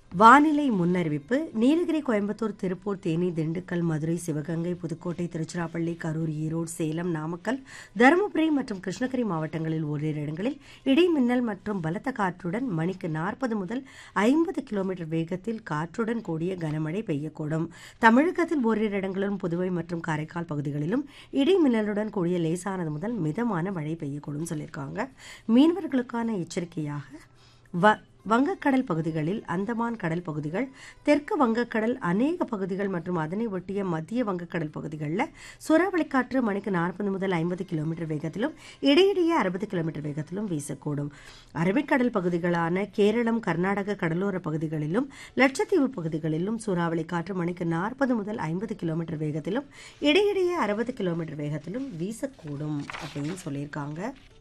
வானிலை முன்னறிவிப்பு நீலகிரி கோயம்புத்தூர் திருப்பூர் தேனி திண்டுக்கல் மதுரை சிவகங்கை புதுக்கோட்டை திருச்சிராப்பள்ளி கரூர் ஈரோடு சேலம் நாமக்கல் தருமபுரி மற்றும் கிருஷ்ணகிரி மாவட்டங்களில் ஓரிரு இடங்களில் இடி மின்னல் மற்றும் பலத்த காற்றுடன் மணிக்கு நாற்பது முதல் ஐம்பது கிலோமீட்டர் வேகத்தில் காற்றுடன் கூடிய கனமழை பெய்யக்கூடும் தமிழகத்தில் ஓரிரு இடங்களிலும் புதுவை மற்றும் காரைக்கால் பகுதிகளிலும் இடி மின்னலுடன் கூடிய லேசானது முதல் மிதமான மழை பெய்யக்கூடும் சொல்லியிருக்காங்க மீனவர்களுக்கான எச்சரிக்கையாக வ வங்கக்கடல் பகுதிகளில் அந்தமான் கடல் பகுதிகள் தெற்கு வங்கக்கடல் அநேக பகுதிகள் மற்றும் அதனை ஒட்டிய மத்திய வங்கக்கடல் பகுதிகளில் சூறாவளி காற்று மணிக்கு நாற்பது முதல் ஐம்பது கிலோமீட்டர் வேகத்திலும் இடையிடையே அறுபது கிலோமீட்டர் வேகத்திலும் வீசக்கூடும் அரபிக்கடல் பகுதிகளான கேரளம் கர்நாடக கடலோர பகுதிகளிலும் லட்சத்தீவு பகுதிகளிலும் சூறாவளி காற்று மணிக்கு நாற்பது முதல் ஐம்பது கிலோமீட்டர் வேகத்திலும் இடையிடையே அறுபது கிலோமீட்டர் வேகத்திலும் வீசக்கூடும் அப்படின்னு சொல்லியிருக்காங்க